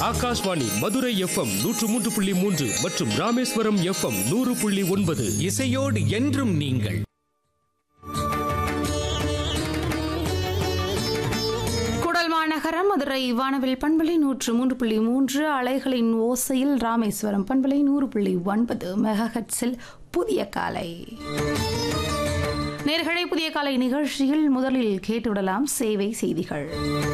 Akashvani Madurai FM நூற்று மூன்று புள்ளி மூன்று மற்றும் ராமேஸ்வரம் எஃப்எம் நூறு புள்ளி ஒன்பது இசையோடு என்றும் நீங்கள் குடல் மாநகரம் மதுரை வானவில் பண்பலை நூற்று மூன்று புள்ளி மூன்று அலைகளின் ஓசையில் ராமேஸ்வரம் பண்பலை நூறு புள்ளி ஒன்பது மெகாஹட்ஸில் புதிய காலை நேர்களை புதிய காலை நிகழ்ச்சியில் முதலில் கேட்டுவிடலாம் சேவை செய்திகள்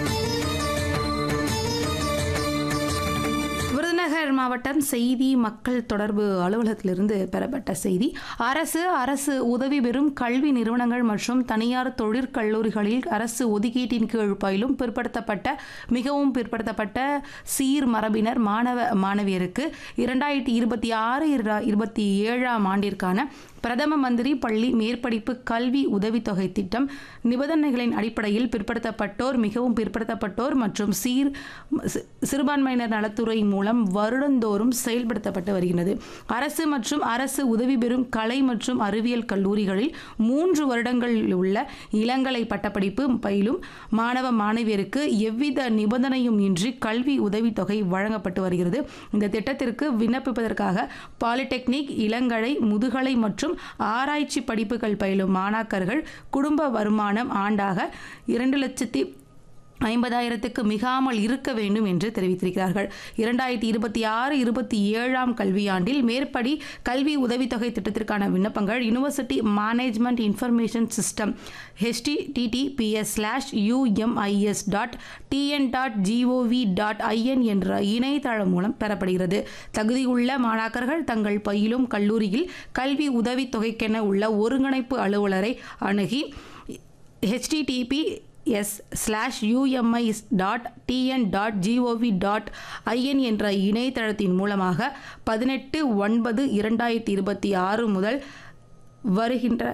விருதுநகர் மாவட்டம் செய்தி மக்கள் தொடர்பு அலுவலகத்திலிருந்து பெறப்பட்ட செய்தி அரசு அரசு உதவி பெறும் கல்வி நிறுவனங்கள் மற்றும் தனியார் தொழிற்கல்லூரிகளில் அரசு ஒதுக்கீட்டின் கீழ் பயிலும் பிற்படுத்தப்பட்ட மிகவும் பிற்படுத்தப்பட்ட சீர் மரபினர் மாணவ மாணவியருக்கு இரண்டாயிரத்தி இருபத்தி ஆறு இருபத்தி ஏழாம் ஆண்டிற்கான பிரதம மந்திரி பள்ளி மேற்படிப்பு கல்வி உதவித்தொகை திட்டம் நிபந்தனைகளின் அடிப்படையில் பிற்படுத்தப்பட்டோர் மிகவும் பிற்படுத்தப்பட்டோர் மற்றும் சீர் சி- சிறுபான்மையினர் நலத்துறை மூலம் வருடந்தோறும் செயல்படுத்தப்பட்டு வருகிறது அரசு மற்றும் அரசு உதவி பெறும் கலை மற்றும் அறிவியல் கல்லூரிகளில் மூன்று வருடங்களில் உள்ள இளங்கலை பட்டப்படிப்பு பயிலும் மாணவ மாணவியருக்கு எவ்வித நிபந்தனையும் இன்றி கல்வி உதவித்தொகை வழங்கப்பட்டு வருகிறது இந்த திட்டத்திற்கு விண்ணப்பிப்பதற்காக பாலிடெக்னிக் இளங்கலை முதுகலை மற்றும் ஆராய்ச்சி படிப்புகள் பயிலும் மாணாக்கர்கள் குடும்ப வருமானம் ஆண்டாக இரண்டு லட்சத்தி ஐம்பதாயிரத்துக்கு மிகாமல் இருக்க வேண்டும் என்று தெரிவித்திருக்கிறார்கள் இரண்டாயிரத்தி இருபத்தி ஆறு இருபத்தி ஏழாம் கல்வியாண்டில் மேற்படி கல்வி உதவித்தொகை திட்டத்திற்கான விண்ணப்பங்கள் university management information system HTTPS slash UMIS dot TN dot GOV dot IN என்ற இணையதளம் மூலம் பெறப்படுகிறது தகுதியுள்ள மாணாக்கர்கள் தங்கள் பயிலும் கல்லூரியில் கல்வி உதவித்தொகைக்கென உள்ள ஒருங்கிணைப்பு அலுவலரை அணுகி HTTP S slash UMI dot TN dot GOV dot IN என்ற இணையதளத்தின் மூலமாக பதினெட்டு ஒன்பது இரண்டாயிரத்தி இருபத்தி ஆறு முதல் வருகின்ற